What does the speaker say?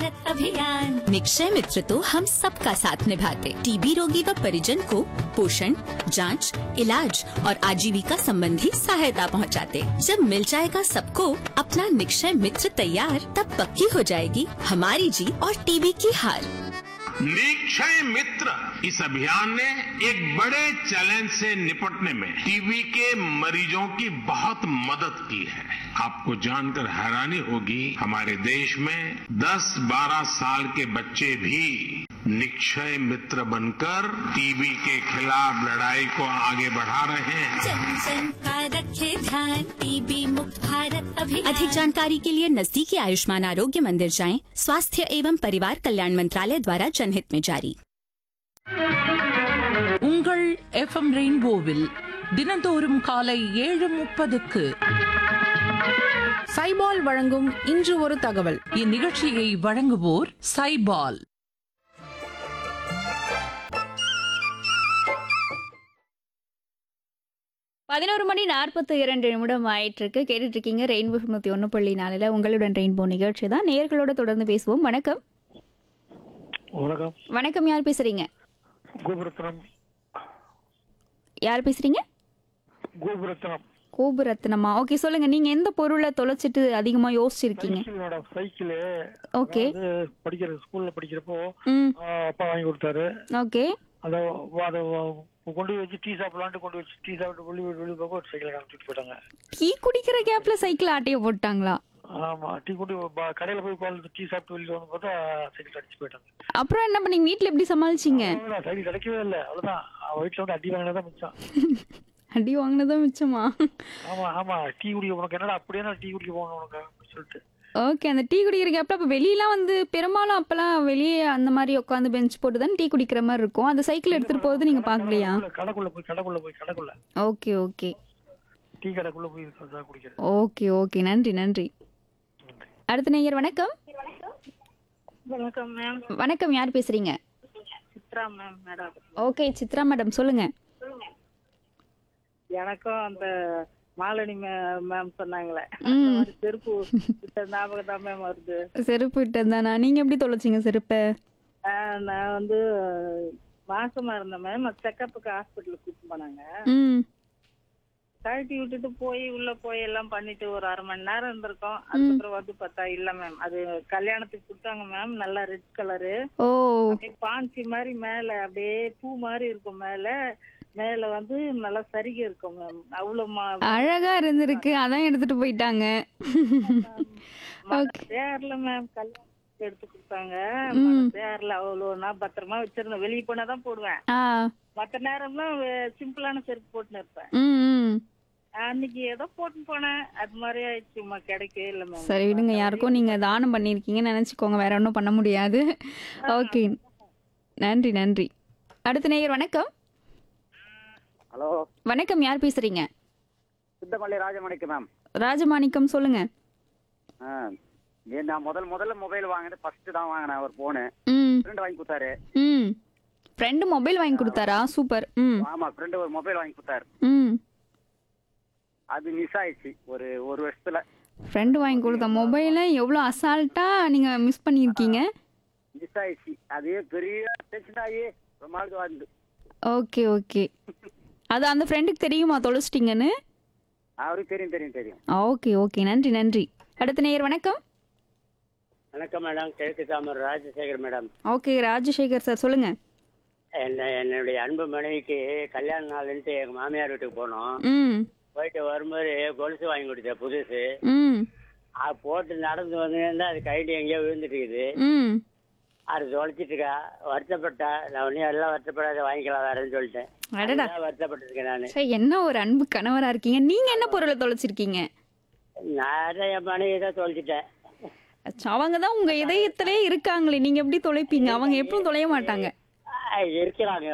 भारत अभियान निक्षय मित्र तो हम सबका साथ निभाते टीबी रोगी व परिजन को पोषण जांच, इलाज और आजीविका संबंधी सहायता पहुंचाते। जब मिल जाएगा सबको अपना निक्षय मित्र तैयार तब पक्की हो जाएगी हमारी जीत और टीबी की हार निक्षय मित्र इस अभियान ने एक बड़े चैलेंज से निपटने में टीबी के मरीजों की बहुत मदद की है आपको जानकर हैरानी होगी हमारे देश में 10-12 साल के बच्चे भी निक्षय मित्र बनकर टीबी के खिलाफ लड़ाई को आगे बढ़ा रहे हैं जन जन का रखे ध्यान टीबी मुक्त भारत अभियान अधिक जानकारी के लिए नजदीकी आयुष्मान आरोग्य मंदिर जाएं स्वास्थ्य एवं परिवार कल्याण मंत्रालय द्वारा जनहित में जारी உங்கள் எஃப்எம் ரெயின்போவில் தினந்தோறும் காலை ஏழு முப்பதுக்கு சைபால் வழங்கும் இன்று ஒரு தகவல் இந்நிகழ்ச்சியை வழங்குவோர் சைபால் பதினோரு மணி நாற்பத்தி இரண்டு நிமிடம் ஆயிட்டு இருக்கு கேட்டுட்டு இருக்கீங்க ரெயின்போ தொண்ணூத்தி ஒன்று புள்ளி நாலில் உங்களுடன் ரெயின்போ நிகழ்ச்சி தான் நேர்களோட தொடர்ந்து பேசுவோம் வணக்கம் வணக்கம் வணக்கம் யார் பேசுறீங்க கோபுரத்னம் யார் பேசுறீங்க கோபுரத்னம் கோபுரத்னமா ஓகே சொல்லுங்க நீங்க எந்த பொருளை தொலைச்சிட்டு அதிகமா யோசிச்சிருக்கீங்க சைக்கிள் மேடம் சைக்கிள் ஓகே வந்து படிக்கிற ஸ்கூல்ல படிக்கிறப்போ ம் ஆ, அப்பா வாங்கி கொடுத்தாரு ஓகே அதை அதை கொண்டு போய் வச்சு டீ சாப்பிடலான்ட்டு கொண்டு வச்சு டீ சாப்பிட்டு வெளியே வெளியே போக ஒரு சைக்கிளை காமிச்சிட்டு போயிட்டாங்க டீ குடிக்கிற கேப்ல சைக்கிள் ஆட்டைய போட்டாங்களா ஆமா டீ கொண்டு ப- கடையில போய் உட்கார்ந்து டீ சாப்பிட்டு வெளியே வந்து பார்த்தா சைக்கிள் அடிச்சு போயிட்டாங்க அப்புறம் என்ன பண்ணீங்க வீட்ல எப்படி சமாளிச்சீங்க அவ்வளவுதான், சைக்கிள் கிடைக்கவே இல்லை அவ்வளவுதான் அவன் வீட்டுல வந்து அடி வாங்கினதான் மிச்சம் அடி வாங்கினதான் மிச்சமா ஆமா ஆமா டீ குடிக்க உனக்கு என்னடா அப்படியே நான் டீ குடிக்க போகணும் உனக்கு அப்படின்னு சொல்லிட்டு ஓகே அந்த டீ குடிக்கிற கேப்ல அப்ப வெளியெல்லாம் வந்து பெரும்பாலும் அப்பெல்லாம் வெளியே அந்த மாதிரி உட்காந்து பெஞ்ச் போட்டு தான் டீ குடிக்கிற மாதிரி இருக்கும் அந்த சைக்கிள் எடுத்துட்டு போறது நீங்க பாக்கலையா உள்ள கடைக்குள்ள போய் கடைக்குள்ள போய் கடைக்குள்ள ஓகே ஓகே டீ கடைக்குள்ள போய் இருக்கிறதா குடிக்கிறேன் ஓகே ஓகே நன்றி நன்றி அடுத்த நேயர் வணக்கம் வணக்கம் மேம் வணக்கம் யார் பேசுறீங்க Chitra ma'am madam okay Chitra madam சொல்லுங்க எனக்கும் அந்த மாலினி மேம் சொன்னாங்களே அந்த ம். மாதிரி செருப்பு வித்த ஞாபகம் தான் மேம் வருது செருப்பு விட்டதானா நீங்க எப்படி தொலைச்சிங்க செருப்பை ஆஹ் நான் வந்து மாசமா இருந்தேன் மேம் செக்கப்புக்கு ஹாஸ்பிட்டலுக்கு கூட்டிட்டு போனாங்க ம் கழட்டி விட்டுட்டு போய் உள்ள போய் எல்லாம் பண்ணிட்டு ஒரு அரை மணி நேரம் இருந்திருக்கோம் அதுக்கப்புறம் வந்து பார்த்தா இல்ல மேம் அது கல்யாணத்துக்கு கொடுத்தாங்க மேம் நல்லா ரெட் கலரு ஓ அப்படியே பாஞ்சி மாதிரி மேல அப்படியே பூ மாதிரி இருக்கும் மேல மேல வந்து நல்லா சரிகை இருக்கும் மேம் அவ்வளவு மா- அழகா இருந்திருக்கு அதான் எடுத்துட்டு போயிட்டாங்க ஓகே தேர்ல மேம் கல்யாணத்துக்கு எடுத்து கொடுத்தாங்க ம். தேர்ல அவ்வளவு நான் பத்திரமா வச்சிருந்தேன் வெளியே போனாதான் போடுவேன் ஆ மத்த நேரம்லாம் வே- சிம்பிளான செருப்பு போட்டுன்னு இருப்பேன் ம் ம் அன்னைக்கு ஏதோ போட்டு போனேன் அது மாதிரி ஆயிடுச்சுமா கிடைக்கவே இல்லை மேம் சரி விடுங்க யாருக்கும் நீங்க தானம் பண்ணியிருக்கீங்கன்னு நினைச்சுக்கோங்க வேற ஒன்றும் பண்ண முடியாது ஓகே நன்றி நன்றி அடுத்த நேயர் வணக்கம் ஹலோ வணக்கம் யார் பேசுறீங்க சித்தமல்லி ராஜமணிக்கு மேம் ராஜமாணிக்கம் சொல்லுங்க ஆ ஏ, நான் முதல் முதல்ல மொபைல் வாங்கினது ஃபர்ஸ்ட் தான் வாங்கினேன் ஒரு ஃபோனு ம் ஃப்ரெண்டு வாங்கி கொடுத்தாரு ம் ஃப்ரெண்டு மொபைல் வாங்கி கொடுத்தாரா சூப்பர் ம் ஆமா ஃப்ரெண்டு ஒரு மொபைல் வாங்கி கொடுத்தாரு ம் அது மிஸ் ஆயிடுச்சு ஒரு ஒரு வருஷத்துல ஃப்ரெண்டு வாங்கி கொடுத்த மொபைலை எவ்வளோ அசால்ட்டாக நீங்கள் மிஸ் பண்ணியிருக்கீங்க மிஸ் ஆயிடுச்சு அது பெரிய டென்ஷன் ஆகி ரொம்ப நாளுக்கு வந்து ஓகே ஓகே அது அந்த ஃப்ரெண்டுக்கு தெரியுமா தொலைச்சிட்டிங்கன்னு அவருக்கு தெரியும் தெரியும் தெரியும் ஓகே ஓகே நன்றி நன்றி அடுத்த நேயர் வணக்கம் வணக்கம் மேடம் கிழக்கு தாமர் Rajasekar madam okay Rajasekar sir சொல்லுங்க என்ன என்னுடைய அன்பு மனைவிக்கு கல்யாண நாள்ன்ட்டு எங்க மாமியார் வீட்டுக்கு போனோம் ம் போயிட்டு வரும்போது கொலுசு வாங்கி கொடுத்தேன் புதுசு ம் அது போட்டு நடந்து வந்து அது கைட்டு எங்கேயோ விழுந்துட்டு இருக்குது ம் அது தொலைச்சிட்டு இருக்கா வருத்தப்பட்டா நான் ஒன்றும் எல்லாம் வருத்தப்படாத வாங்கிக்கலாம் வேறேன்னு சொல்லிட்டேன் அடடா அதுதான் வருத்தப்பட்டிருக்கேன் நான் சரி என்ன ஒரு அன்பு கணவரா இருக்கீங்க நீங்க என்ன பொருளை தொலைச்சிருக்கீங்க நான் தான் என் மனைவி தான் தொலைச்சிட்டேன் அச்சா, அவங்க தான் உங்க இதயத்திலே இருக்காங்களே நீங்க எப்படி தொலைப்பீங்க அவங்க எப்பவும் தொலைய மாட்டாங்க ஆ, இருக்கிறாங்க